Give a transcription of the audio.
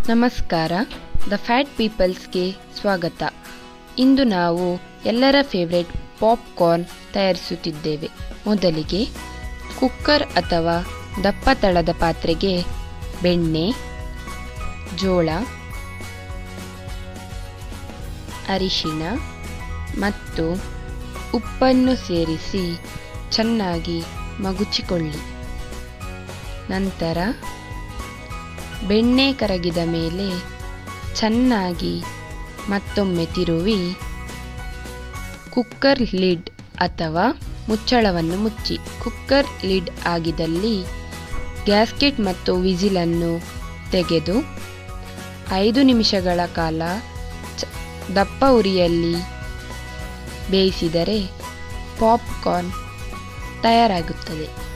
ನಮಸ್ಕಾರ the fat ಪೀಪಲ್ಸ್ಗೆ ಸ್ವಾಗತ ಇಂದು ನಾವು ಎಲ್ಲರ ಫೇವ್ರೆಟ್ ಪಾಪ್ಕಾರ್ನ್ ತಯಾರಿಸುತ್ತಿದ್ದೇವೆ ಮೊದಲಿಗೆ ಕುಕ್ಕರ್ ಅಥವಾ ದಪ್ಪ ತಳದ ಪಾತ್ರೆಗೆ ಬೆಣ್ಣೆ ಜೋಳ ಅರಿಶಿಣ ಮತ್ತು ಉಪ್ಪನ್ನು ಸೇರಿಸಿ ಚೆನ್ನಾಗಿ ಮಗುಚಿಕೊಳ್ಳಿ ನಂತರ ಬೆಣ್ಣೆ ಕರಗಿದ ಮೇಲೆ ಚೆನ್ನಾಗಿ ಮತ್ತೊಮ್ಮೆ ತಿರುವಿ ಕುಕ್ಕರ್ ಲಿಡ್ ಅಥವಾ ಮುಚ್ಚಳವನ್ನು ಮುಚ್ಚಿ ಕುಕ್ಕರ್ ಲಿಡ್ ಆಗಿದಲ್ಲಿ ಗ್ಯಾಸ್ಕೆಟ್ ಮತ್ತು ವಿಸಿಲನ್ನು ತೆಗೆದು ಐದು ನಿಮಿಷಗಳ ಕಾಲ ಚ- ದಪ್ಪ ಉರಿಯಲ್ಲಿ ಬೇಯಿಸಿದರೆ ಪಾಪ್ಕಾರ್ನ್ ತಯಾರಾಗುತ್ತದೆ